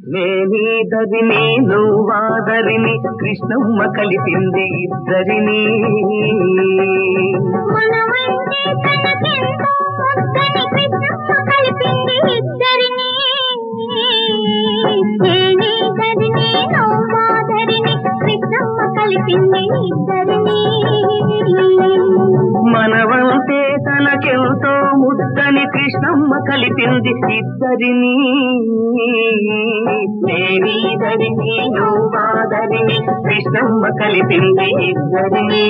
నేనీదరిని నువ్వాదరిని కృష్ణమ్మ కలిపింది ఇద్దరిని మనమంటే తనకెంతో ముద్దని కృష్ణమ్మ కలిపింది ఇద్దరిని నేనేదరిని నవ్వాదరిని కృష్ణమ్మ కలిపింది ఇద్దరిని మనవంతే తనకెంతో ముద్దని కృష్ణమ్మ కలిపింది ఇద్దరిని నేనీదరిని నువ్వాదరిని కృష్ణమ్మ కలిపింది ఇద్దరిని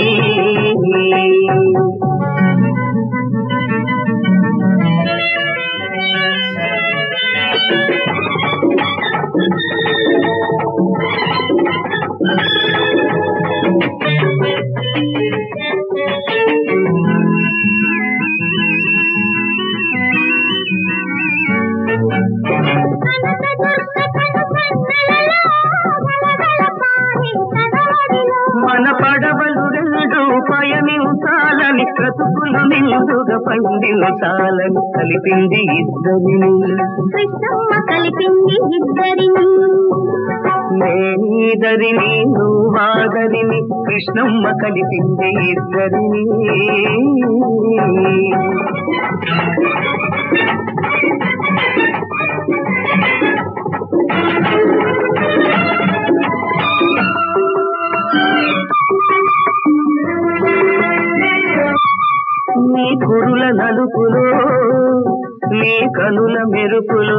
మన పడవలు రెండు పయనించాలని బ్రతుకులు నిండుగా పండించాలని కలిపింది ఇద్దరిని కృష్ణమ్మ కలిపింది ఇద్దరిని నేనీదరిని నువ్వాదరిని కృష్ణమ్మ కలిపింది ఇద్దరిని నీ కురుల నలుపులో నీ కనుల మెరుపులో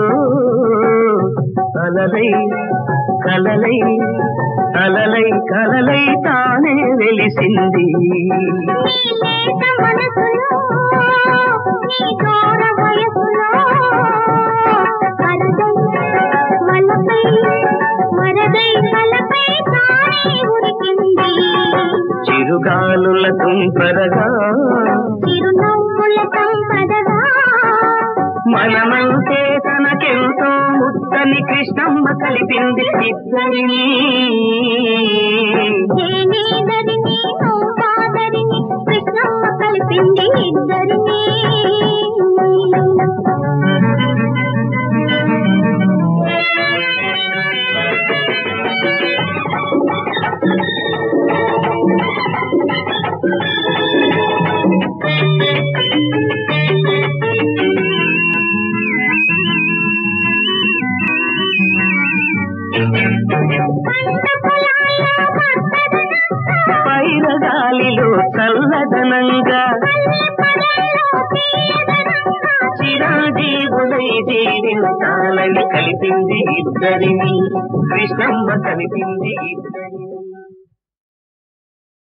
అలలై కలలై అలలై కలలై తానే వెలిసింది నీ లేత మనసులో నీ దూర వయసులో వరదై వలపై వరదై వలపై తానే ఉరికింది చిరుగాలుల తుంపరగా చిరునవ్వుల సంపదగా మనమంతే తనకెంతో ముద్దని కృష్ణమ్మ కలిపింది ఇద్దరిని నేనేదరిని నవ్వాదరిని కృష్ణమ్మ కలిపింది ఇద్దరిని పంట పొలాల్లో మత్తదనంగా పైన గాలిలో చల్లదనంగా పల్లె పదల్లో తీయదనంగా చిరంజీవులై జీవించాలని కలిపింది ఇద్దరిని కృష్ణమ్మ కలిపింది ఇద్దరిని